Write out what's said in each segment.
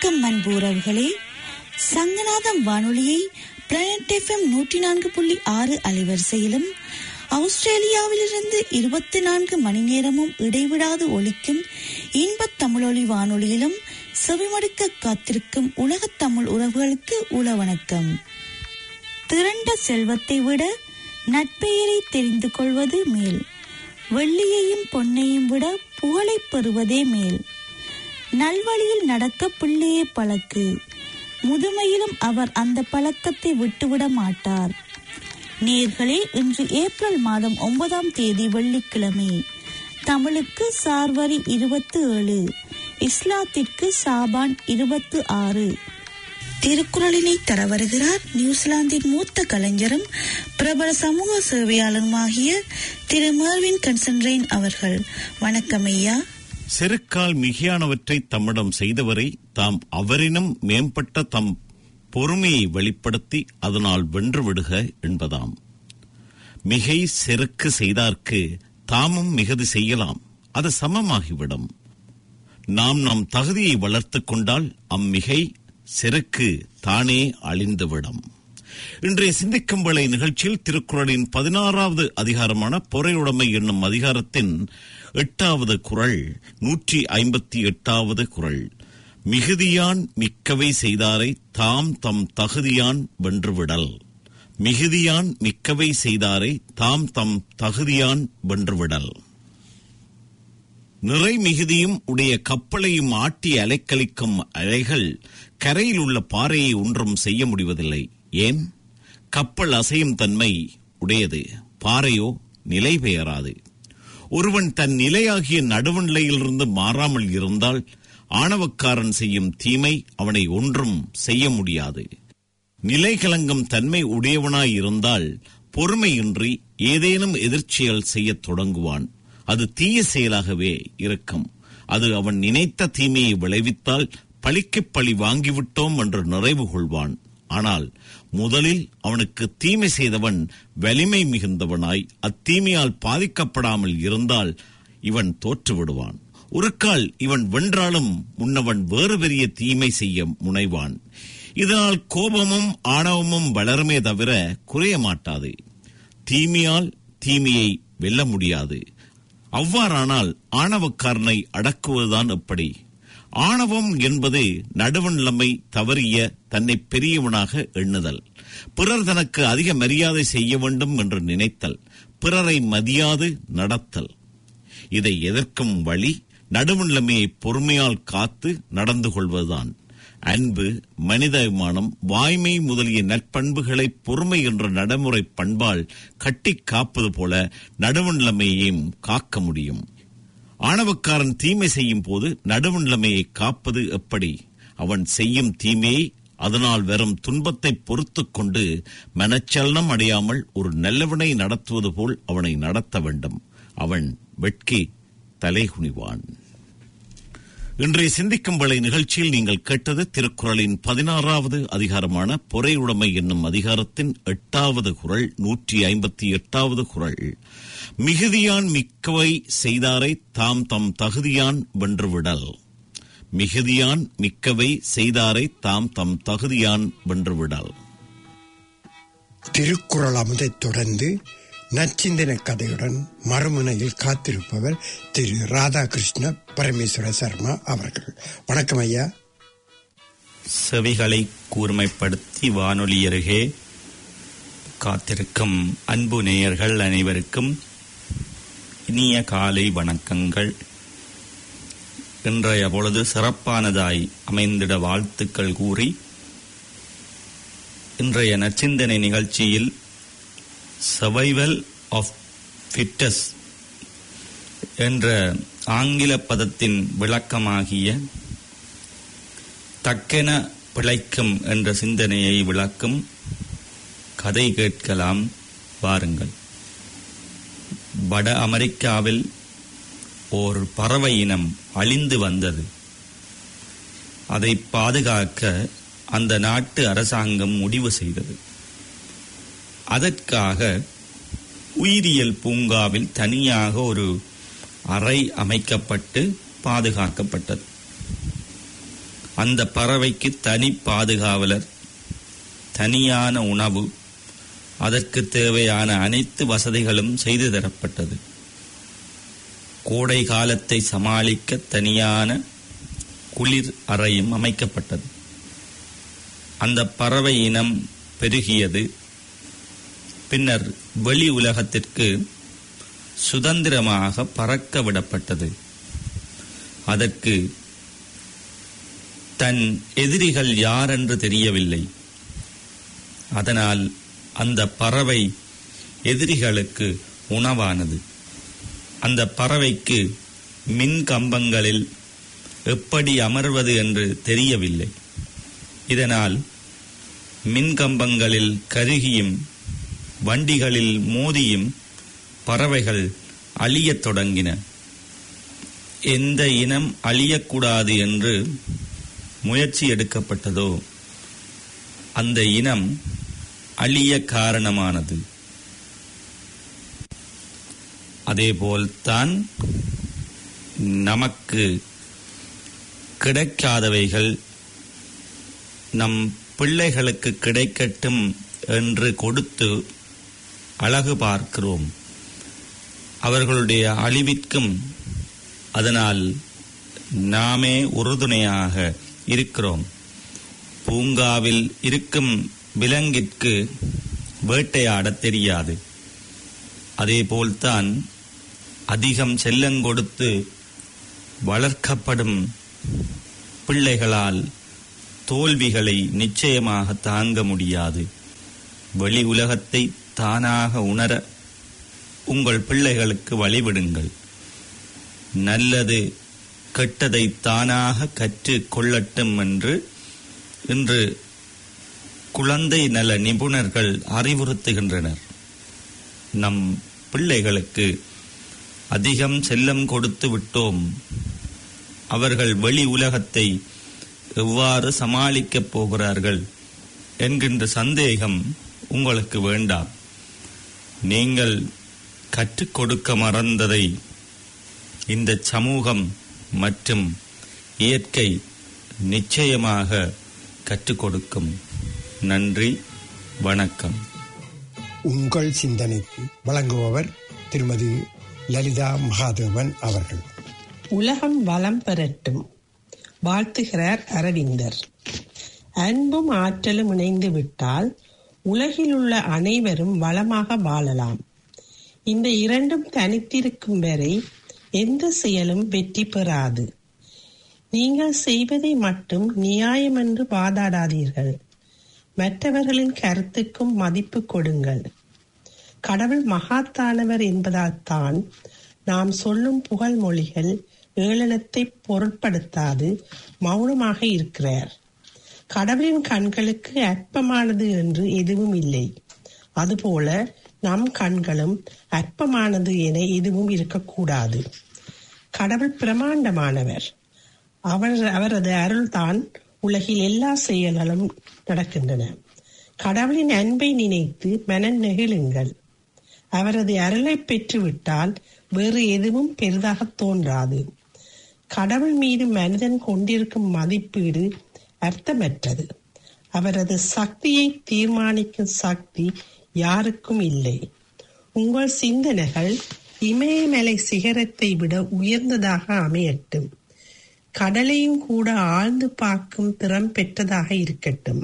வணக்கம் அன்பு உறவுகளே சங்கநாதம் வானொலியை பிளானட் எஃப்எம் நூற்றி நான்கு புள்ளி ஆறு அலைவரிசையிலும் ஆஸ்திரேலியாவிலிருந்து இருபத்தி நான்கு மணி நேரமும் இடைவிடாது ஒலிக்கும் இன்பத் தமிழொலி வானொலியிலும் செவிமடுக்க காத்திருக்கும் உலகத் தமிழ் உறவுகளுக்கு உள வணக்கம் திரண்ட செல்வத்தை விட நட்பெயரை தெரிந்து கொள்வது மேல் வெள்ளியையும் பொன்னையும் விட புகழைப் பெறுவதே மேல் நல்வழியில் நடக்க பிள்ளையே பழக்கு முதுமையிலும் அவர் அந்த பழக்கத்தை விட்டுவிட மாட்டார் நேர்களே இன்று ஏப்ரல் மாதம் ஒன்பதாம் தேதி வெள்ளிக்கிழமை தமிழுக்கு சார்வரி இருபத்தி ஏழு இஸ்லாத்திற்கு சாபான் இருபத்தி ஆறு திருக்குறளினை தர வருகிறார் நியூசிலாந்தின் மூத்த கலைஞரும் பிரபல சமூக சேவையாளருமாகிய திரு மர்வின் கன்சன்ட்ரெயின் அவர்கள் வணக்கம் ஐயா செருக்கால் மிகையானவற்றை தம்மிடம் செய்தவரை தாம் அவரினும் மேம்பட்ட தம் பொறுமையை வெளிப்படுத்தி அதனால் வென்று விடுக என்பதாம் மிகை செருக்கு செய்தார்க்கு தாமும் மிகது செய்யலாம் அது சமமாகிவிடும் நாம் நம் தகுதியை வளர்த்துக் கொண்டால் அம்மிகை செருக்கு தானே அழிந்துவிடும் இன்றைய சிந்திக்கும் வேளை நிகழ்ச்சியில் திருக்குறளின் பதினாறாவது அதிகாரமான பொறையுடைமை என்னும் அதிகாரத்தின் எட்டாவது குரல் நூற்றி ஐம்பத்தி எட்டாவது குரல் மிகுதியான் மிக்கவை செய்தாரை தாம் தம் தகுதியான் வென்றுவிடல் மிகுதியான் மிக்கவை செய்தாரை தாம் தம் தகுதியான் வென்றுவிடல் நிறை மிகுதியும் உடைய கப்பலையும் ஆட்டி அலைக்கழிக்கும் அலைகள் கரையில் உள்ள பாறையை ஒன்றும் செய்ய முடிவதில்லை ஏன் கப்பல் அசையும் தன்மை உடையது பாறையோ நிலை பெயராது ஒருவன் தன் நிலையாகிய நடுவநிலையிலிருந்து மாறாமல் இருந்தால் ஆணவக்காரன் செய்யும் தீமை அவனை ஒன்றும் செய்ய முடியாது நிலை கலங்கும் தன்மை உடையவனாய் இருந்தால் பொறுமையின்றி ஏதேனும் எதிர்ச்சிகள் செய்யத் தொடங்குவான் அது தீய செயலாகவே இருக்கும் அது அவன் நினைத்த தீமையை விளைவித்தால் பழிக்குப் பழி வாங்கிவிட்டோம் என்று நிறைவு கொள்வான் ஆனால் முதலில் அவனுக்கு தீமை செய்தவன் வலிமை மிகுந்தவனாய் அத்தீமையால் பாதிக்கப்படாமல் இருந்தால் இவன் தோற்று விடுவான் ஒரு கால் இவன் வென்றாலும் முன்னவன் வேறு பெரிய தீமை செய்ய முனைவான் இதனால் கோபமும் ஆணவமும் வளருமே தவிர குறைய மாட்டாது தீமையால் தீமையை வெல்ல முடியாது அவ்வாறானால் ஆணவக்காரனை அடக்குவதுதான் எப்படி ஆணவம் என்பது நடுவநிலைமை தவறிய தன்னை பெரியவனாக எண்ணுதல் பிறர் தனக்கு அதிக மரியாதை செய்ய வேண்டும் என்று நினைத்தல் பிறரை மதியாது நடத்தல் இதை எதிர்க்கும் வழி நடுவநிலைமையை பொறுமையால் காத்து நடந்து கொள்வதுதான் அன்பு மனிதாபிமானம் வாய்மை முதலிய நற்பண்புகளை பொறுமை என்ற நடைமுறை பண்பால் கட்டி காப்பது போல நடுவநிலைமையையும் காக்க முடியும் ஆணவக்காரன் தீமை செய்யும் போது நடுவநிலைமையை காப்பது எப்படி அவன் செய்யும் தீமையை அதனால் வரும் துன்பத்தை பொறுத்து கொண்டு மனச்சலனம் அடையாமல் ஒரு நல்லவனை நடத்துவது போல் அவனை நடத்த வேண்டும் அவன் வெட்கி தலைகுனிவான் இன்றைய சிந்திக்கும் வேளை நிகழ்ச்சியில் நீங்கள் கேட்டது திருக்குறளின் பதினாறாவது அதிகாரமான பொறையுடைமை என்னும் அதிகாரத்தின் எட்டாவது குரல் நூற்றி ஐம்பத்தி எட்டாவது குரல் மிகுதியான் மிக்கவை செய்தாரை தாம் தம் தகுதியான் வென்றுவிடல் மிகுதியான் மிக்கவை செய்தாரை தாம் தம் தகுதியான் வென்றுவிடல் திருக்குறள் அமுதைத் தொடர்ந்து நச்சிந்தன கதையுடன் மறுமுனையில் காத்திருப்பவர் திரு ராதாகிருஷ்ண பரமேஸ்வர சர்மா அவர்கள் வணக்கம் ஐயா செவிகளை கூர்மைப்படுத்தி வானொலி அருகே காத்திருக்கும் அன்பு நேயர்கள் அனைவருக்கும் இனிய காலை வணக்கங்கள் இன்றைய பொழுது சிறப்பானதாய் அமைந்திட வாழ்த்துக்கள் கூறி இன்றைய நச்சிந்தனை நிகழ்ச்சியில் சர்வைவல் ஆஃப் ஃபிட்டஸ் என்ற ஆங்கில பதத்தின் விளக்கமாகிய தக்கென பிழைக்கும் என்ற சிந்தனையை விளக்கும் கதை கேட்கலாம் வாருங்கள் வட அமெரிக்காவில் ஓர் பறவை இனம் அழிந்து வந்தது அதை பாதுகாக்க அந்த நாட்டு அரசாங்கம் முடிவு செய்தது அதற்காக உயிரியல் பூங்காவில் தனியாக ஒரு அறை அமைக்கப்பட்டு பாதுகாக்கப்பட்டது அந்த பறவைக்கு தனி பாதுகாவலர் தனியான உணவு அதற்கு தேவையான அனைத்து வசதிகளும் செய்து தரப்பட்டது கோடை காலத்தை சமாளிக்க தனியான குளிர் அறையும் அமைக்கப்பட்டது அந்த பறவை இனம் பெருகியது பின்னர் வெளி உலகத்திற்கு சுதந்திரமாக பறக்க விடப்பட்டது அதற்கு தன் எதிரிகள் யாரென்று தெரியவில்லை அதனால் அந்த பறவை எதிரிகளுக்கு உணவானது அந்த பறவைக்கு மின் கம்பங்களில் எப்படி அமர்வது என்று தெரியவில்லை இதனால் மின் கம்பங்களில் கருகியும் வண்டிகளில் மோதியும் பறவைகள் அழியத் தொடங்கின எந்த இனம் அழியக்கூடாது என்று முயற்சி எடுக்கப்பட்டதோ அந்த இனம் அழிய காரணமானது அதேபோல்தான் நமக்கு கிடைக்காதவைகள் நம் பிள்ளைகளுக்கு கிடைக்கட்டும் என்று கொடுத்து அழகு பார்க்கிறோம் அவர்களுடைய அழிவிற்கும் அதனால் நாமே உறுதுணையாக இருக்கிறோம் பூங்காவில் இருக்கும் விலங்கிற்கு வேட்டையாடத் தெரியாது அதேபோல்தான் அதிகம் செல்லங்கொடுத்து வளர்க்கப்படும் பிள்ளைகளால் தோல்விகளை நிச்சயமாக தாங்க முடியாது வெளி உலகத்தை தானாக உணர உங்கள் பிள்ளைகளுக்கு வழிவிடுங்கள் நல்லது கெட்டதை தானாக கற்று கொள்ளட்டும் என்று இன்று குழந்தை நல நிபுணர்கள் அறிவுறுத்துகின்றனர் நம் பிள்ளைகளுக்கு அதிகம் செல்லம் கொடுத்து விட்டோம் அவர்கள் வெளி உலகத்தை எவ்வாறு சமாளிக்கப் போகிறார்கள் என்கின்ற சந்தேகம் உங்களுக்கு வேண்டாம் நீங்கள் கற்றுக் கொடுக்க மறந்ததை இந்த சமூகம் மற்றும் இயற்கை நிச்சயமாக கற்றுக் கொடுக்கும் நன்றி வணக்கம் உங்கள் சிந்தனைக்கு வழங்குபவர் திருமதி லலிதா மகாதேவன் அவர்கள் உலகம் வளம் பெறட்டும் வாழ்த்துகிறார் அரவிந்தர் அன்பும் ஆற்றலும் இணைந்து விட்டால் உலகில் உள்ள அனைவரும் வளமாக வாழலாம் இந்த இரண்டும் தனித்திருக்கும் வரை எந்த செயலும் வெற்றி பெறாது நீங்கள் செய்வதை மட்டும் நியாயம் என்று வாதாடாதீர்கள் மற்றவர்களின் கருத்துக்கும் மதிப்பு கொடுங்கள் கடவுள் மகாத்தானவர் என்பதால் தான் நாம் சொல்லும் புகழ் மொழிகள் ஏளனத்தை பொருட்படுத்தாது மௌனமாக இருக்கிறார் கடவுளின் கண்களுக்கு அற்பமானது என்று எதுவும் இல்லை அதுபோல நம் கண்களும் அற்பமானது என எதுவும் இருக்கக்கூடாது கடவுள் பிரமாண்டமானவர் அவர் அவரது அருள்தான் உலகில் எல்லா செயல்களும் நடக்கின்றன கடவுளின் அன்பை நினைத்து மனம் நெகிழுங்கள் அவரது அருளை பெற்றுவிட்டால் வேறு எதுவும் பெரிதாக தோன்றாது கடவுள் மீது மனிதன் கொண்டிருக்கும் மதிப்பீடு அர்த்தமற்றது அவரது சக்தியை தீர்மானிக்கும் சக்தி யாருக்கும் இல்லை உங்கள் சிந்தனைகள் இமயமலை சிகரத்தை விட உயர்ந்ததாக அமையட்டும் கடலையும் கூட ஆழ்ந்து பார்க்கும் திறம் பெற்றதாக இருக்கட்டும்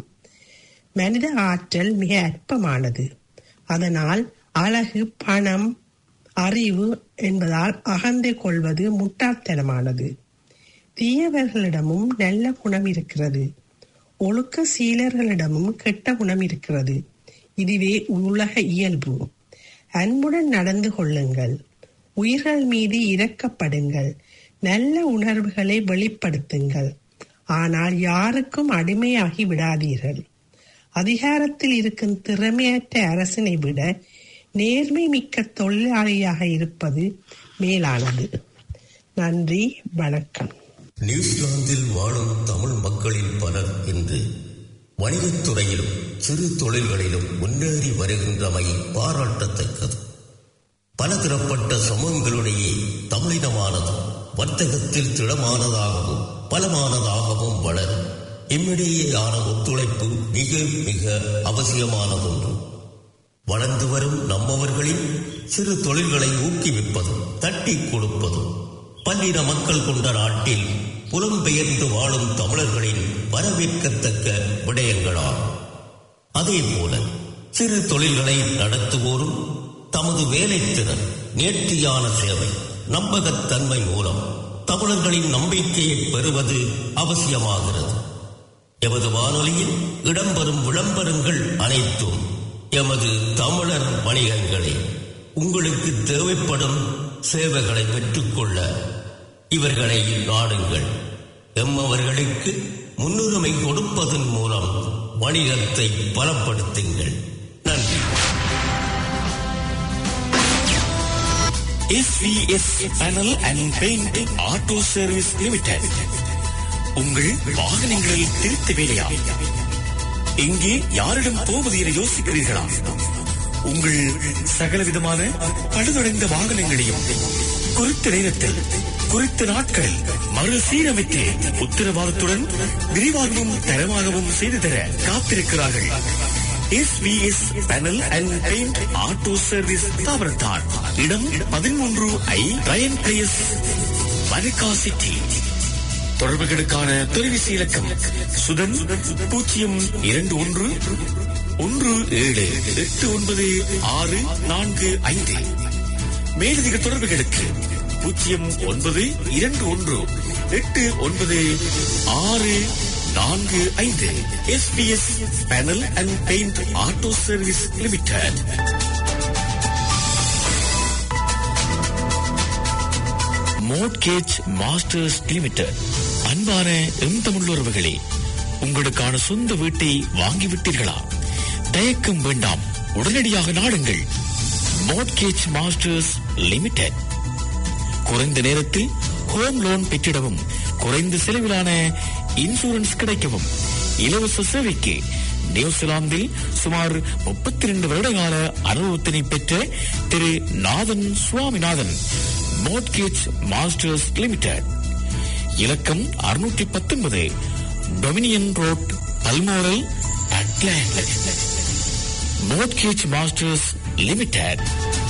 மனித ஆற்றல் மிக அற்பமானது அதனால் அழகு பணம் அறிவு என்பதால் அகந்தை கொள்வது முட்டாள்தனமானது தீயவர்களிடமும் நல்ல குணம் இருக்கிறது ஒழுக்க சீலர்களிடமும் கெட்ட குணம் இருக்கிறது இதுவே உலக இயல்பு அன்புடன் நடந்து கொள்ளுங்கள் உயிர்கள் மீது இரக்கப்படுங்கள் நல்ல உணர்வுகளை வெளிப்படுத்துங்கள் ஆனால் யாருக்கும் அடிமையாகி விடாதீர்கள் அதிகாரத்தில் இருக்கும் திறமையற்ற அரசனை விட நேர்மை மிக்க தொழிலாளியாக இருப்பது மேலானது நன்றி வணக்கம் நியூசிலாந்தில் வாழும் தமிழ் மக்களில் பலர் இன்று வணிகத் துறையிலும் சிறு தொழில்களிலும் முன்னேறி வருகின்றமை பாராட்டத்தக்கது பலதரப்பட்ட சமூகங்களிடையே தமிழினமானது வர்த்தகத்தில் திடமானதாகவும் பலமானதாகவும் வளரும் இம்மிடையேயான ஒத்துழைப்பு மிக மிக அவசியமானதொன்று வளர்ந்து வரும் நம்மவர்களின் சிறு தொழில்களை ஊக்குவிப்பதும் தட்டி கொடுப்பதும் பல்லின மக்கள் கொண்ட நாட்டில் புலம்பெயர்ந்து வாழும் தமிழர்களின் வரவேற்கத்தக்க விடயங்களாகும் அதே போல சிறு தொழில்களை நடத்துவோரும் தமது வேலைத்திறன் நேர்த்தியான சேவை நம்பகத்தன்மை மூலம் தமிழர்களின் நம்பிக்கையை பெறுவது அவசியமாகிறது எமது வானொலியில் இடம்பெறும் விளம்பரங்கள் அனைத்தும் எமது தமிழர் வணிகங்களே உங்களுக்கு தேவைப்படும் சேவைகளை பெற்றுக்கொள்ள இவர்களை நாடுங்கள் எம்மவர்களுக்கு முன்னுரிமை கொடுப்பதன் மூலம் வணிகத்தை பலப்படுத்துங்கள் நன்றி SVS panel and paint auto service limited உங்கள் வாகனங்களில் திருத்த வேலையா எங்கே யாரிடம் போவது என யோசிக்கிறீர்களா உங்கள் சகலவிதமான பழுதடைந்த வாகனங்களையும் குறித்த நேரத்தில் குறித்த நாட்களில் மறுசீரமைத்து உத்தரவாதத்துடன் விரிவாகவும் தரமாகவும் செய்து தர காத்திருக்கிறார்கள் SVS panel and paint auto service தாவரத்தான் இடம் பதிமூன்று ஐ ரயன் பிளேஸ் வனிகா சிட்டி தொடர்புகளுக்கான தொலைபேசி இலக்கம் சுதன் பூஜ்ஜியம் இரண்டு ஒன்று ஒன்று ஏழு எட்டு ஒன்பது ஆறு நான்கு ஐந்து மேலதிக தொடர்புகளுக்கு பூஜ்ஜியம் ஒன்பது இரண்டு ஒன்று எட்டு ஒன்பது ஆறு நான்கு ஐந்து SPS panel and paint auto service limited mortgage masters limited அன்பான எம் தமிழுறவுகளே உங்களுக்கான சொந்த வீட்டை வாங்கிவிட்டீர்களா தயக்கம் வேண்டாம் உடனடியாக நாடுங்கள் மோட்கேஜ் மாஸ்டர்ஸ் லிமிடெட் குறைந்த நேரத்தில் ஹோம் லோன் பெற்றிடவும் குறைந்த செலவிலான இன்சூரன்ஸ் கிடைக்கவும் இலவச சேவைக்கு நியூசிலாந்தில் சுமார் முப்பத்தி ரெண்டு வருடகால அனுபவத்தினை பெற்ற Thiru Nathan Swaminathan mortgage masters limited இலக்கம் அறுநூற்றி பத்தொன்பது dominion road Balmoral Auckland mortgage masters limited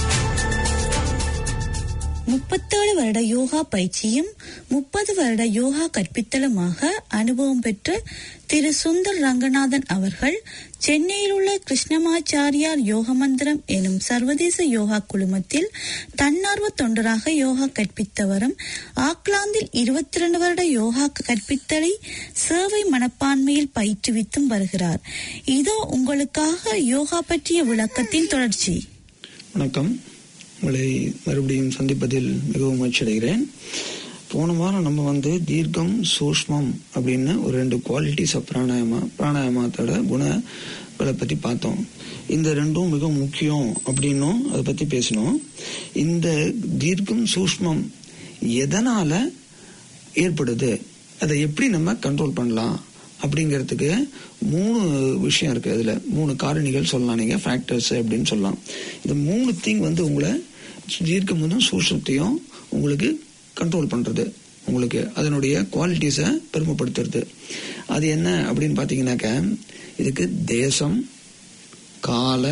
முப்பத்தேழு வருட யோகா பயிற்சியும் முப்பது வருட யோகா கற்பித்தலுமாக அனுபவம் பெற்ற திரு சுந்தர் ரங்கநாதன் அவர்கள் சென்னையில் உள்ள கிருஷ்ணமாச்சாரியார் யோக மந்திரம் எனும் சர்வதேச யோகா குழுமத்தில் தன்னார்வ தொண்டராக யோகா கற்பித்தவரும் ஆக்லாந்தில் இருபத்தி இரண்டு வருட யோகா கற்பித்தலை சேவை மனப்பான்மையில் பயிற்றுவித்தும் வருகிறார் இதோ உங்களுக்காக யோகா பற்றிய விளக்கத்தின் தொடர்ச்சி வணக்கம் உங்களை மறுபடியும் சந்திப்பதில் மிகவும் மகிழ்ச்சி அடைகிறேன் போன வாரம் நம்ம வந்து தீர்க்கம் சூஷ்மம் அப்படின்னு ஒரு ரெண்டு குவாலிட்டிஸ் ஆஃப் பிராணாயமா பிராணாயாமத்தோட குணங்களை பற்றி பார்த்தோம் இந்த ரெண்டும் மிக முக்கியம் அப்படின்னும் அதை பற்றி பேசினோம் இந்த தீர்க்கம் சூஷ்மம் எதனால ஏற்படுது அதை எப்படி நம்ம கண்ட்ரோல் பண்ணலாம் அப்படிங்கிறதுக்கு மூணு விஷயம் இருக்கு அதுல மூணு காரணிகள் சொல்லலாம் நீங்க ஃபேக்டர்ஸ் அப்படின்னு சொல்லலாம் இந்த மூணு திங் வந்து உங்களை தீர்க்கம் வந்து சூஷத்தையும் உங்களுக்கு கண்ட்ரோல் பண்றது உங்களுக்கு அதனுடைய குவாலிட்டிஸை பெருமைப்படுத்துறது அது என்ன அப்படின்னு பாத்தீங்கன்னாக்க இதுக்கு தேசம் கால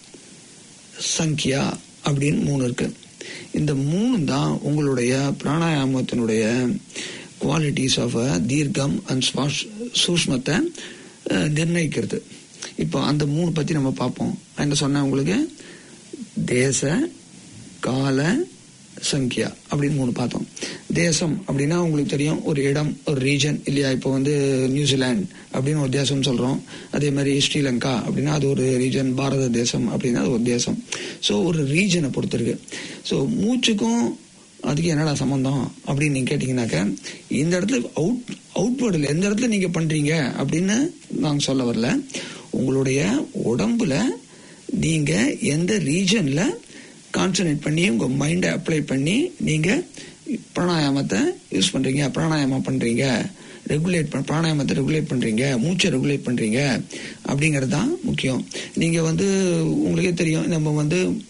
சங்கியா அப்படின்னு மூணு இருக்கு இந்த மூணு தான் உங்களுடைய பிராணாயாமத்தினுடைய குவாலிட்டிஸ் ஆஃப் தீர்க்கம் அண்ட் சூஷ்மத்தை நிர்ணயிக்கிறது இப்போ அந்த மூணு பத்தி நம்ம பார்ப்போம் என்ன சொன்னேன் உங்களுக்கு தேச கால சங்கியா அப்படின்னு மூணு பார்த்தோம் தேசம் அப்படின்னா உங்களுக்கு தெரியும் ஒரு இடம் ஒரு ரீஜன் இல்லையா இப்போ வந்து நியூசிலாந்து அப்படின்னு ஒரு தேசம் சொல்றோம் அதே மாதிரி ஸ்ரீலங்கா அப்படின்னா அது ஒரு ரீஜன் பாரத தேசம் அப்படின்னா அது ஒரு தேசம் ஸோ ஒரு ரீஜனை பொறுத்திருக்கு ஸோ மூச்சுக்கும் அதுக்கு என்னடா சம்பந்தம் அப்படின்னு நீங்க கேட்டீங்கன்னாக்க இந்த இடத்துல அவுட் அவுட்வேர்டில் எந்த இடத்துல நீங்க பண்றீங்க அப்படின்னு நாங்க சொல்ல வரல உங்களுடைய உடம்புல நீங்க எந்த ரீஜன்ல கான்சன்ட்ரேட் பண்ணி உங்க மைண்டை அப்ளை பண்ணி நீங்க பிராணாயாமத்தை யூஸ் பண்றீங்க பிராணாயாமம் பண்றீங்க ரெகுலேட் பண்ண பிராணாயாமத்தை ரெகுலேட் பண்றீங்க மூச்சை ரெகுலேட் பண்றீங்க அப்படிங்கிறது தான் முக்கியம் நீங்க வந்து உங்களுக்கே தெரியும் நம்ம வந்து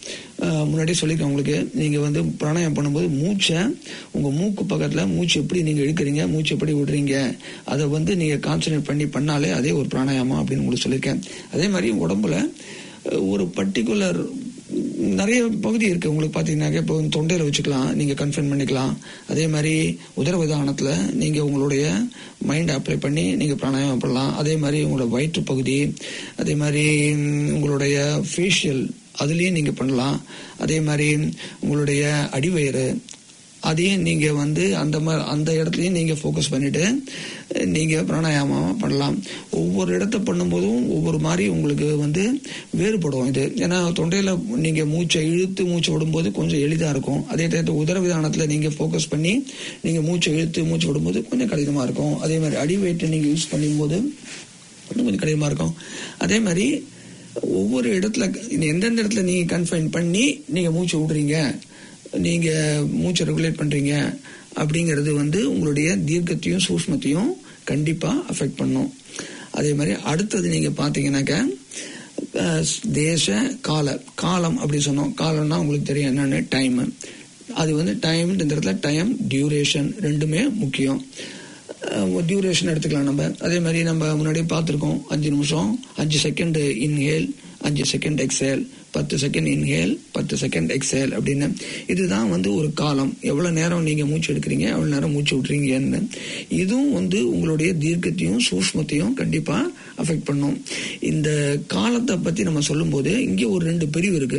அஹ், முன்னாடியே சொல்லியிருக்கேன் உங்களுக்கு நீங்க வந்து பிராணாயம் பண்ணும்போது மூச்சை உங்க மூக்கு பக்கத்துல மூச்சு எப்படி நீங்க இழுக்கிறீங்க மூச்சு எப்படி விடுறீங்க அதை வந்து நீங்க கான்சன்ட்ரேட் பண்ணி பண்ணாலே அதே ஒரு பிராணாயாமம் அப்படின்னு உங்களுக்கு சொல்லியிருக்கேன் அதே மாதிரி உடம்புல அஹ், ஒரு பர்டிகுலர் நிறைய பகுதி இருக்கு உங்களுக்கு பாத்தீங்கன்னாக்க இப்போ தொண்டையில வச்சுக்கலாம் நீங்க கன்ஃபைன் பண்ணிக்கலாம் அதே மாதிரி உதரவிதானத்துல நீங்க உங்களுடைய மைண்ட் அப்ளை பண்ணி நீங்க பிராணாயாமம் பண்ணலாம் அதே மாதிரி உங்களோட வயிற்று பகுதி அதே மாதிரி ம், உங்களுடைய ஃபேஷியல் அதுலயும் நீங்க பண்ணலாம் அதே மாதிரி உங்களுடைய அடிவயிறு அதையும் நீங்க வந்து அந்த மாதிரி அந்த இடத்துலயும் நீங்க ஃபோக்கஸ் பண்ணிட்டு அஹ், நீங்க பிராணாயாமம் பண்ணலாம் ஒவ்வொரு இடத்த பண்ணும்போதும் ஒவ்வொரு மாதிரி உங்களுக்கு வந்து வேறுபடும் இது ஏன்னா தொண்டையில நீங்க மூச்சை இழுத்து மூச்சு விடும்போது கொஞ்சம் எளிதா இருக்கும் அதே டயத்துல உதரவிதானத்துல நீங்க ஃபோக்கஸ் பண்ணி நீங்க மூச்சை இழுத்து மூச்சு விடும்போது கொஞ்சம் கடினமா இருக்கும் அதே மாதிரி அடி வெயிட்டை நீங்க யூஸ் பண்ணும்போது இன்னும் கொஞ்சம் கடினமா இருக்கும் அதே மாதிரி ஒவ்வொரு இடத்துல எந்தெந்த இடத்துல நீங்க கன்ஃபைன் பண்ணி நீங்க மூச்சு விடுறீங்க நீங்க மூச்சை ரெகுலேட் பண்றீங்க அப்படிங்கிறது வந்து உங்களுடைய தீர்க்கத்தையும் சூஷ்மத்தையும் கண்டிப்பா அஃபெக்ட் பண்ணும் அதே மாதிரி அடுத்தது நீங்க பாத்தீங்கன்னாக்க அஹ், தேச கால காலம் அப்படி சொன்னோம் காலம்னா உங்களுக்கு தெரியும் என்னன்னு டைம் அது வந்து டைம் இந்த இடத்துல டைம் டியூரேஷன் ரெண்டுமே முக்கியம் டியூரேஷன் எடுத்துக்கலாம் நம்ம அதே மாதிரி நம்ம முன்னாடி பார்த்துருக்கோம் அஞ்சு நிமிஷம் அஞ்சு செகண்ட் இன்ஹேல் அஞ்சு செகண்ட் எக்ஸேல் பத்து செகண்ட் இன்ஹேல் பத்து செகண்ட் எக்ஸேல் அப்படின்னு இதுதான் வந்து ஒரு காலம் எவ்வளவு நேரம் நீங்க மூச்சு எடுக்கிறீங்க எவ்வளவு நேரம் மூச்சு விட்டுறீங்கன்னு இதுவும் வந்து உங்களுடைய தீர்க்கத்தையும் சூஷ்மத்தையும் கண்டிப்பா அஃபெக்ட் பண்ணும் இந்த காலத்தை பத்தி நம்ம சொல்லும்போது இங்கே ஒரு ரெண்டு பிரிவு இருக்கு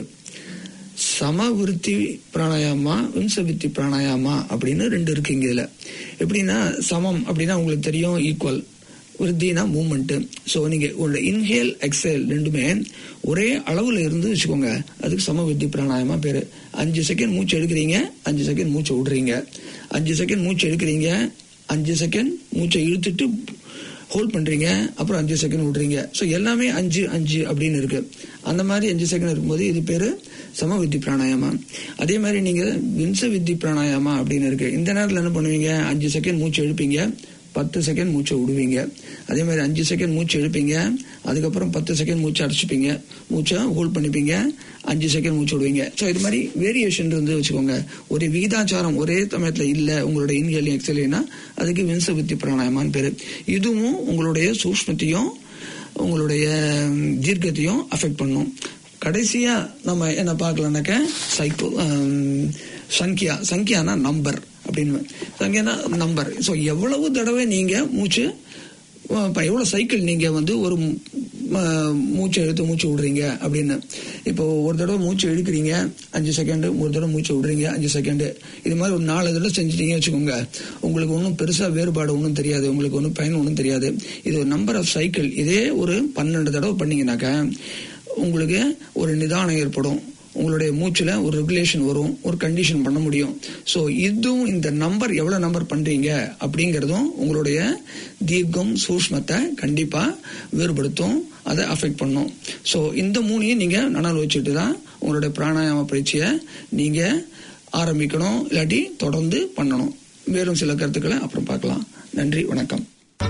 சமவிருத்தி பிராணாயாமா விம்சவிருத்தி பிராணாயாமா அப்படின்னு ரெண்டு இருக்கு இங்க இதுல எப்படின்னா சமம் அப்படின்னா உங்களுக்கு தெரியும் ஈக்குவல் விருத்தினா மூமெண்ட் ஸோ நீங்க உங்களோட இன்ஹேல் எக்ஸேல் ரெண்டுமே ஒரே அளவுல இருந்து வச்சுக்கோங்க அதுக்கு சமவிருத்தி பிராணாயாமா பேரு அஞ்சு செகண்ட் மூச்சு எடுக்கிறீங்க அஞ்சு செகண்ட் மூச்சு விடுறீங்க அஞ்சு செகண்ட் மூச்சு எடுக்கிறீங்க அஞ்சு செகண்ட் மூச்சை இழுத்துட்டு ஹோல்ட் பண்றீங்க அப்புறம் அஞ்சு செகண்ட் விடுறீங்க ஸோ எல்லாமே அஞ்சு அஞ்சு அப்படின்னு இருக்கு அந்த மாதிரி அஞ்சு செகண்ட் இருக்கும்போது இது பேரு சமவித்தி பிராணாயாமா அதே மாதிரி நீங்க விம்ச வித்தி பிராணாயாமா அப்படின்னு இருக்கு இந்த நேரத்தில் என்ன பண்ணுவீங்க அஞ்சு செகண்ட் மூச்சு எழுப்பீங்க பத்து செகண்ட் மூச்சை விடுவீங்க அதே மாதிரி அஞ்சு செகண்ட் மூச்சு எழுப்பீங்க அதுக்கப்புறம் பத்து செகண்ட் மூச்சு அடைச்சிப்பீங்க மூச்சை ஹோல்ட் பண்ணிப்பீங்க அஞ்சு செகண்ட் மூச்சு விடுவீங்க ஸோ இது மாதிரி வேரியேஷன் இருந்து வச்சுக்கோங்க ஒரே விகிதாச்சாரம் ஒரே சமயத்தில் இல்லை உங்களோட இன்ஹேலிங் எக்ஸலினா அதுக்கு விம்ச வித்தி பிராணாயமான்னு பேரு இதுவும் உங்களுடைய சூஷ்மத்தையும் உங்களுடைய ம், தீர்க்கத்தையும் அஃபெக்ட் பண்ணும் கடைசியா நம்ம என்ன பார்க்கலாம்னாக்க சைக்கோ ஆம், சங்கியா சங்கியானா நம்பர் அப்படின்னு சங்கியானா நம்பர் ஸோ எவ்வளவு தடவை நீங்க மூச்சு அஹ், இப்ப எவ்வளவு சைக்கிள் நீங்க வந்து ஒரு ம், அஹ், மூச்சை எடுத்து மூச்சு விடுறீங்க அப்படின்னு இப்போ ஒரு தடவை மூச்சு எடுக்கிறீங்க அஞ்சு செகண்ட் ஒரு தடவை மூச்சு விடுறீங்க அஞ்சு செகண்ட் இது மாதிரி ஒரு நாலு தடவை செஞ்சுட்டீங்க வச்சுக்கோங்க உங்களுக்கு ஒன்றும் பெருசா வேறுபாடு ஒன்றும் தெரியாது உங்களுக்கு ஒன்றும் பயன் ஒன்றும் தெரியாது இது ஒரு நம்பர் ஆஃப் சைக்கிள் இதே ஒரு பன்னெண்டு தடவை பண்ணீங்கன்னாக்க உங்களுக்கு ஒரு நிதானம் ஏற்படும் உங்களுடைய மூச்சுல ஒரு ரெகுலேஷன் வரும் ஒரு கண்டிஷன் பண்ண முடியும் ஸோ இதுவும் இந்த நம்பர் எவ்வளவு நம்பர் பண்றீங்க அப்படிங்கறதும் உங்களுடைய தீர்க்கம் சூஷ்மத்தை கண்டிப்பா வேறுபடுத்தும் அதை அஃபெக்ட் பண்ணும் ஸோ இந்த மூணையும் நீங்க நனல் வச்சுட்டு தான் உங்களுடைய பிராணாயாம பயிற்சியை நீங்க ஆரம்பிக்கணும் இல்லாட்டி தொடர்ந்து பண்ணணும் வேறும் சில கருத்துக்களை அப்புறம் பார்க்கலாம் நன்றி வணக்கம்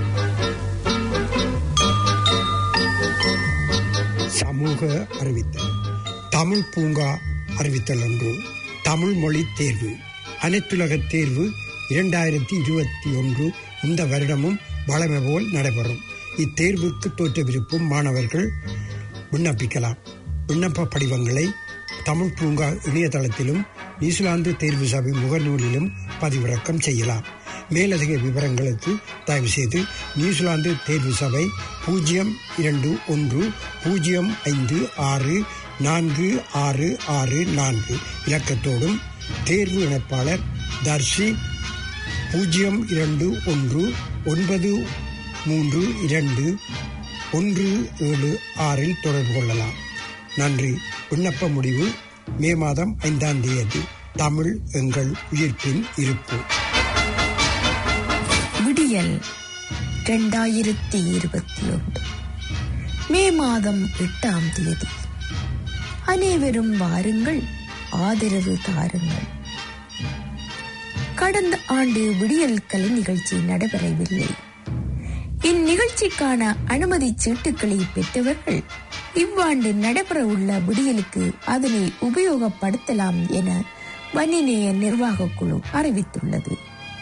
சமூக அறிவித்தல் தமிழ் பூங்கா அறிவித்தல் ஒன்று தமிழ் மொழி தேர்வு அனைத்துலக தேர்வு இரண்டாயிரத்தி இருபத்தி ஒன்று இந்த வருடமும் வழமை போல் நடைபெறும் இத்தேர்வுக்கு தோற்றவிருப்பும் மாணவர்கள் விண்ணப்பிக்கலாம் விண்ணப்ப படிவங்களை தமிழ் பூங்கா இணையதளத்திலும் நியூசிலாந்து தேர்வு சபை முகநூலிலும் பதிவிறக்கம் செய்யலாம் மேலதிக விவரங்களுக்கு தயவு செய்து நியூசிலாந்து தேர்வு சபை பூஜ்ஜியம் இரண்டு ஒன்று பூஜ்ஜியம் ஐந்து ஆறு நான்கு ஆறு ஆறு நான்கு இலக்கத்தோடும் தேர்வு இணைப்பாளர் தர்ஷி பூஜ்ஜியம் இரண்டு ஒன்று ஒன்பது மூன்று இரண்டு ஒன்று ஏழு ஆறில் தொடர்பு கொள்ளலாம் நன்றி விண்ணப்ப முடிவு மே மாதம் ஐந்தாம் தேதி தமிழ் எங்கள் உயிர்ப்பின் இருப்பு விடியல் இரண்டாயிரத்தி இருபத்தி ஒன்று மே மாதம் எட்டாம் தேதி அனைவரும் வாருங்கள் ஆதரவு தாருங்கள் கடந்த ஆண்டு விடியல் கலை நிகழ்ச்சி நடைபெறவில்லை இந்நிகழ்ச்சிக்கான அனுமதி சீட்டுகளை பெற்றவர்கள் இவ்வாண்டு நடைபெறவுள்ள விடியலுக்கு அதனை உபயோகப்படுத்தலாம் என வன்னிநேய நிர்வாகக் குழு அறிவித்துள்ளது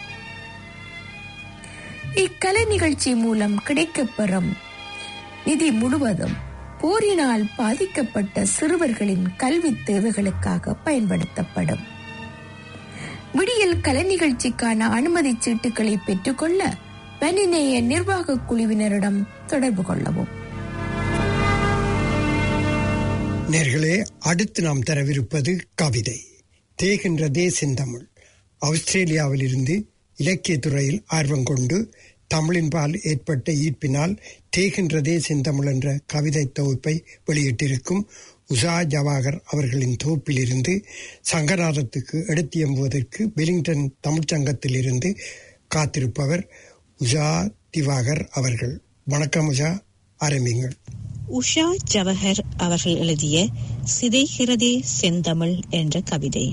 இக்கலை நிகழ்ச்சி மூலம் கிடைக்கப்பெறும் நிதி முழுவதும் போரினால் பாதிக்கப்பட்ட சிறுவர்களின் கல்வி தேவைகளுக்காக பயன்படுத்தப்படும் விடியல் கலை நிகழ்ச்சிக்கான அனுமதி சீட்டுகளை பெற்றுக்கொள்ள பனிநேய நிர்வாக குழுவினரிடம் தொடர்பு கொள்ளவும் நேர்களே அடுத்து நாம் தரவிருப்பது கவிதை தேகின்றதே செந்தமிழ் ஆஸ்திரேலியாவிலிருந்து இலக்கியத் துறையில் ஆர்வம் கொண்டு தமிழின்பால் ஏற்பட்ட ஈர்ப்பினால் தேகின்றதே செந்தமிழ் என்ற கவிதை தொகுப்பை வெளியிட்டிருக்கும் உஷா ஜவாகர் அவர்களின் தொகுப்பிலிருந்து சங்கநாதத்துக்கு எடுத்தியம்புவதற்கு வெலிங்டன் தமிழ்ச்சங்கத்திலிருந்து காத்திருப்பவர் உஷா திவாகர் அவர்கள் வணக்கம் உஷா ஆரம்பிங்கள் உஷா ஜவஹர் அவர்கள் எழுதிய சிதைகிறதே செந்தமிழ் என்ற கவிதை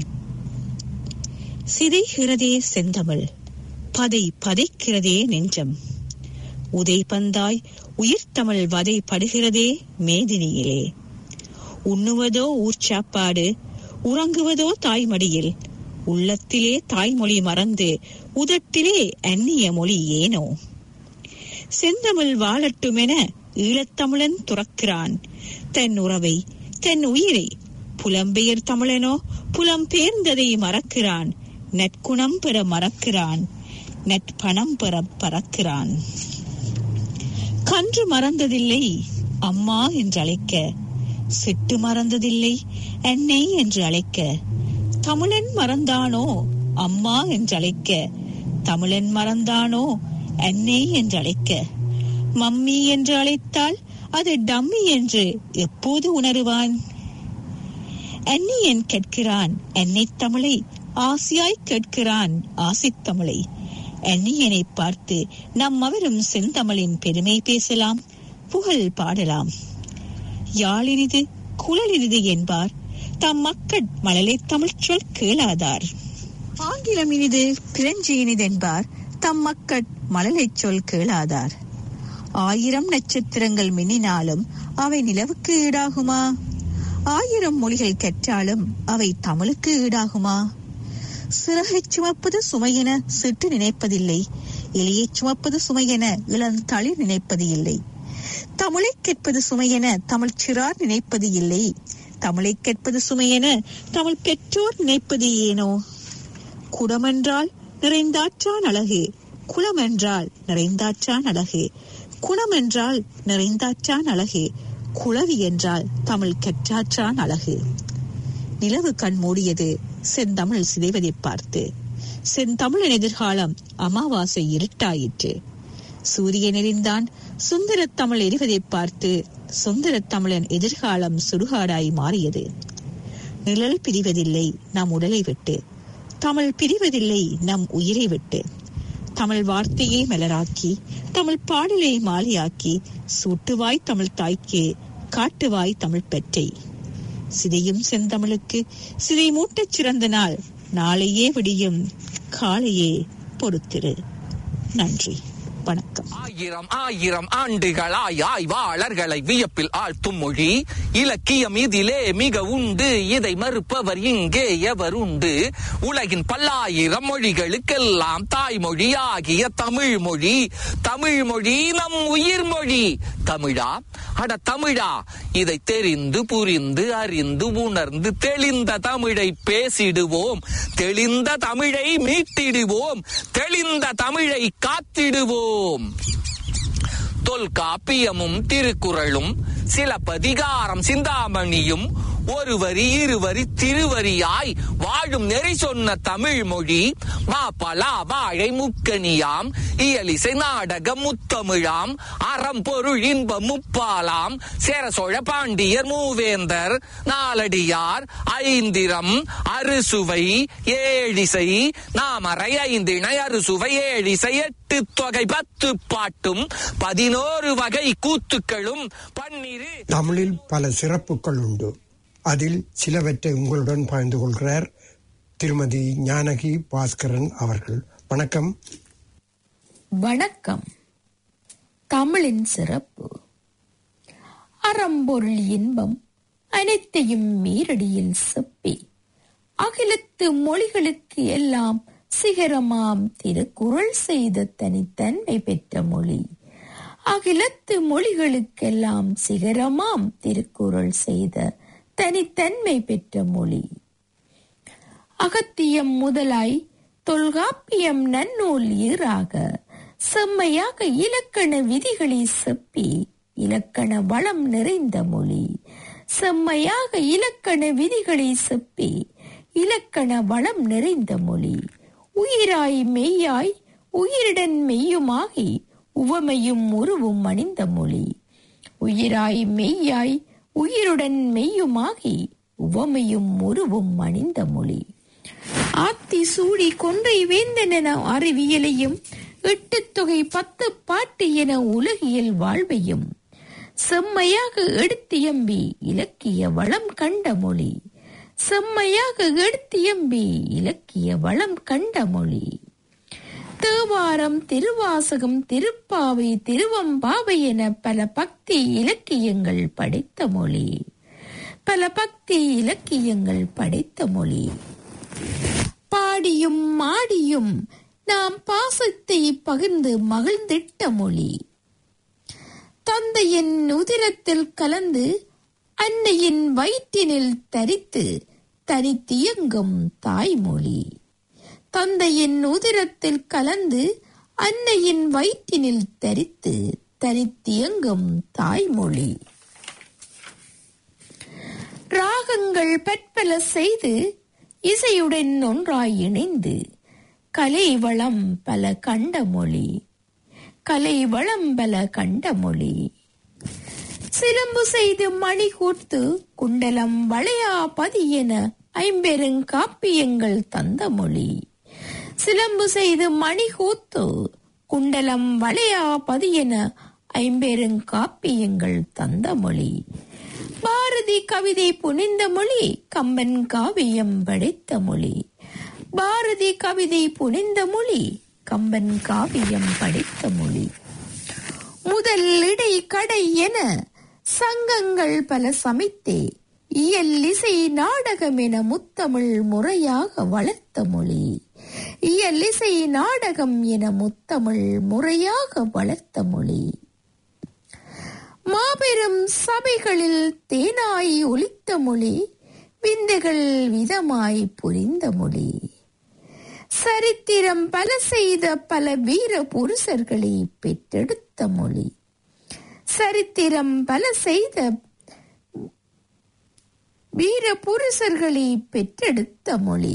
சிதைகிறதே செந்தமிழ் பதை பதைக்கிறதே நெஞ்சம் உதை பந்தாய் உயிர்த்தமிழ் வதை படுகிறதே மேதினியிலே உண்ணுவதோ ஊர்ச்சாப்பாடு உறங்குவதோ தாய்மடியில் உள்ளத்திலே தாய்மொழி மறந்து உதட்டிலே அந்நிய மொழி ஏனோ செந்தமிழ் வாழட்டுமென ஈழத்தமிழன் துறக்கிறான் தன் உறவை தன் உயிரை புலம்பெயர் தமிழனோ புலம்பெயர்ந்ததை மறக்கிறான் நற்குணம் பெற மறக்கிறான் நற்பணம் பெற பறக்கிறான் கன்று மறந்ததில்லை அம்மா என்று அழைக்க சிட்டு மறந்ததில்லை என்னை என்று அழைக்க தமிழன் மறந்தானோ அம்மா என்று அழைக்க தமிழன் மறந்தானோ என்னை என்று அழைக்க மம்மி என்று அழைத்தால் அது டம்மி என்று எப்போது உணருவான் அந்நியன் கேட்கிறான் என்னை தமிழை ஆசியாய் கேட்கிறான் ஆசித்தமிழை அந்நியனை பார்த்து நம் அவரும் செந்தமிழின் பெருமை பேசலாம் புகழ் பாடலாம் யாழினிது குழலினிது என்பார் தம் மக்கள் மழலை தமிழ் சொல் கேளாதார் ஆங்கிலம் இனிது பிரெஞ்சு இனிதென்பார் தம் மக்கள் மழலை சொல் கேளாதார் ஆயிரம் நட்சத்திரங்கள் மின்னினாலும் அவை நிலவுக்கு ஈடாகுமா ஆயிரம் மொழிகள் கற்றாலும் அவை தமிழுக்கு ஈடாகுமா சிறகைச் சுமப்பது சுமையென சிட்டு நினைப்பதில்லை எலியைச் சுமப்பது சுமையென இளந்தளிர் நினைப்பது இல்லை தமிழை கேட்பது சுமையென தமிழ் சிறார் நினைப்பது இல்லை தமிழை கேட்பது சுமையென தமிழ் பெற்றோர் நினைப்பது ஏனோ குடமென்றால் நிறைந்தாற்றான் அழகு குளமென்றால் நிறைந்தாற்றான் அழகு குணமென்றால் நிறைந்தாற்றான் அழகு குளவி என்றால் தமிழ் கற்றாற்றான் அழகு நிலவு கண் மூடியது செந்தமிழ் சிதைவதை பார்த்து செந்தமிழின் எதிர்காலம் அமாவாசை இருட்டாயிற்று சூரியன் எரிந்தான் சுந்தர தமிழ் எரிவதை பார்த்து சுந்தர தமிழன் எதிர்காலம் சுடுகாடாய் மாறியது நிழல் பிரிவதில்லை நம் உடலை விட்டு தமிழ் பிரிவதில்லை நம் உயிரை விட்டு தமிழ் வார்த்தையை மலராக்கி தமிழ் பாடலை மாலையாக்கி சூட்டுவாய் தமிழ் தாய்க்கு காட்டுவாய் தமிழ் பெற்றை சிதையும் செந்தமிழுக்கு சிதை மூட்டச் சிறந்த நாள் நாளையே விடியும் காலையே பொறுத்திரு நன்றி வணக்கம் ஆயிரம் ஆயிரம் ஆண்டுகளாய் ஆய்வாளர்களை வியப்பில் ஆழ்த்தும் மொழி இலக்கியம் இதிலே மிக உண்டு இதை மறுப்பவர் இங்கே எவர் உண்டு உலகின் பல்லாயிரம் மொழிகளுக்கெல்லாம் தாய்மொழி ஆகிய தமிழ் மொழி தமிழ் மொழி நம் உயிர் மொழி தமிழா அட தமிழா இதை தெரிந்து புரிந்து அறிந்து உணர்ந்து தெளிந்த தமிழை பேசிடுவோம் தெளிந்த தமிழை மீட்டிடுவோம் தெளிந்த தமிழை காத்திடுவோம் தொல்காப்பியமும் திருக்குறளும் சிலப்பதிகாரம் சிந்தாமணியும் ஒரு வரி இருவரி திருவரியாய் வாழும் நெறி சொன்ன தமிழ் மொழி மாப்பலா வாழை முக்கணியாம் இயலிசை நாடக முத்தமிழாம் அறம் பொருள் இன்ப முப்பாலாம் சேர சோழ பாண்டியர் மூவேந்தர் நாலடியார் ஐந்திரம் அறுசுவை ஏழிசை நாமரை ஐந்திணை அறுசுவை ஏழிசை எட்டு தொகை பத்து பாட்டும் பதினோரு வகை கூத்துக்களும் பன்னிரு தமிழில் பல சிறப்புகள் உண்டு அதில் சிலவற்றை உங்களுடன் பகிர்ந்து கொள்கிறார் திருமதி ஞானகி பாஸ்கரன் அவர்கள் வணக்கம் வணக்கம் தமிழின் சிறப்பு அறம்பொருள் இன்பம் அனைத்தையும் மீறடியில் செப்பி அகிலத்து மொழிகளுக்கு எல்லாம் சிகரமாம் திருக்குறள் செய்த தனித்தன்மை பெற்ற மொழி அகிலத்து மொழிகளுக்கெல்லாம் சிகரமாம் திருக்குறள் செய்த தனித்தன்மை பெற்ற மொழி அகத்தியம் முதலாய் தொல்காப்பியம் நன்னூல் ஈராக செம்மையாக இலக்கண விதிகளை செப்பி இலக்கண வளம் நிறைந்த மொழி செம்மையாக இலக்கண விதிகளை செப்பி இலக்கண வளம் நிறைந்த மொழி உயிராய் மெய்யாய் உயிருடன் மெய்யுமாகி உவமையும் உருவும் அணிந்த மொழி உயிராய் மெய்யாய் உயிருடன் மெய்யுமாகி உவமையும் உருவும் அணிந்த மொழி ஆத்தி சூடி கொன்றை வேந்தன் என அறிவியலையும் எட்டு தொகை பத்து பாட்டு என உலகியல் வாழ்வையும் செம்மையாக எடுத்தியம்பி இலக்கிய வளம் கண்ட மொழி செம்மையாக எடுத்தியம்பி இலக்கிய வளம் கண்ட மொழி தேவாரம் திருவாசகம் திருப்பாவை திருவம்பாவை என பல பக்தி இலக்கியங்கள் படைத்த மொழி பல பக்தி இலக்கியங்கள் படைத்த மொழி பாடியும் மாடியும் நாம் பாசத்தை பகிர்ந்து மகிழ்ந்திட்ட மொழி தந்தையின் உதிரத்தில் கலந்து அன்னையின் வயிற்றினில் தரித்து தனித்தியங்கும் தாய்மொழி தந்தையின் உதிரத்தில் கலந்து அன்னையின் வயிற்றினில் தரித்து தனித்தியங்கும் தாய்மொழி ராகங்கள் பற்பல செய்து இசையுடன் ஒன்றாய் இணைந்து கலை வளம் பல கண்ட மொழி கலை வளம் பல கண்ட மொழி சிலம்பு செய்து மணி கூர்த்து குண்டலம் வளையா பதி என ஐம்பெருங்காப்பியங்கள் தந்த மொழி சிலம்பு செய்து மணி கூத்து குண்டலம் வளையா பதி என ஐம்பெருங்காப்பியங்கள் தந்த மொழி பாரதி கவிதை புனிந்த மொழி கம்பன் காவியம் படைத்த மொழி பாரதி கவிதை புனிந்த மொழி கம்பன் காவியம் படைத்த மொழி முதல் இடை கடை என சங்கங்கள் பல சமைத்தே இயல் இசை நாடகம் என முத்தமிழ் முறையாக வளர்த்த மொழி இயல் இசை நாடகம் என முத்தமிழ் முறையாக வளர்த்த மொழி மாபெரும் சபைகளில் தேனாய் ஒலித்த மொழி விந்தைகள் விதமாய் புரிந்த மொழி சரித்திரம் பல செய்த பல வீர புருஷர்களை பெற்றெடுத்த மொழி சரித்திரம் பல செய்த வீர புருஷர்களை பெற்றெடுத்த மொழி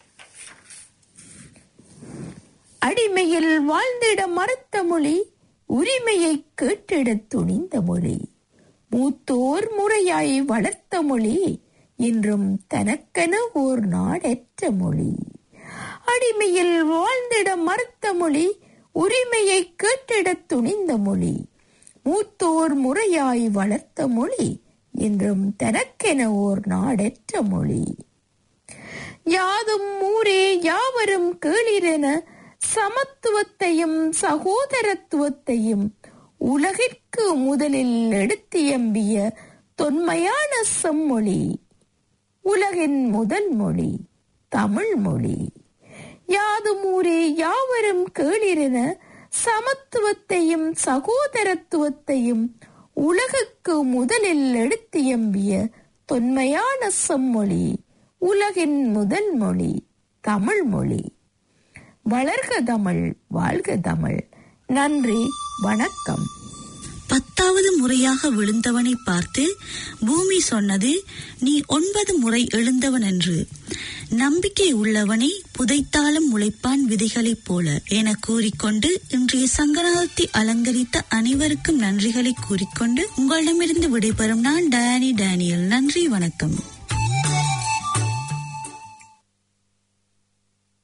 அடிமையில் வாழ்ந்திட மறுத்த மொழி உரிமையை கேட்டிடத் துணிந்த மொழி மூத்தோர் முறையாய் வளர்த்த மொழி இன்றும் தனக்கென ஓர் நாடற்ற மொழி அடிமையில் வாழ்ந்திட மறுத்த மொழி உரிமையை கேட்டிடத் துணிந்த மொழி மூத்தோர் முறையாய் வளர்த்த மொழி இன்றும் தனக்கென ஓர் நாடற்ற மொழி யாதும் ஊரே யாவரும் கேளிரென சமத்துவத்தையும் சகோதரத்துவத்தையும் உலகிற்கு முதலில் எடுத்தியம்பிய தொன்மையான செம்மொழி உலகின் முதல் மொழி தமிழ் மொழி யாதும் ஊரே யாவரும் கேளிரென சமத்துவத்தையும் சகோதரத்துவத்தையும் உலகுக்கு முதலில் எடுத்தியம்பிய தொன்மையான செம்மொழி உலகின் முதல் மொழி தமிழ் மொழி வளர்க தமிழ் வாழ்க தமிழ் நன்றி வணக்கம் பத்தாவது முறையாக விழுந்தவனை பார்த்து பூமி சொன்னது நீ ஒன்பது முறை எழுந்தவன் என்று நம்பிக்கை உள்ளவனை புதைத்தாலும் முளைப்பான் விதைகளைப் போல என கூறிக்கொண்டு இன்றைய சங்கராத்தி அலங்கரித்த அனைவருக்கும் நன்றிகளை கூறிக்கொண்டு உங்களிடமிருந்து விடைபெறும் நான் டயானி டேனியல் நன்றி வணக்கம்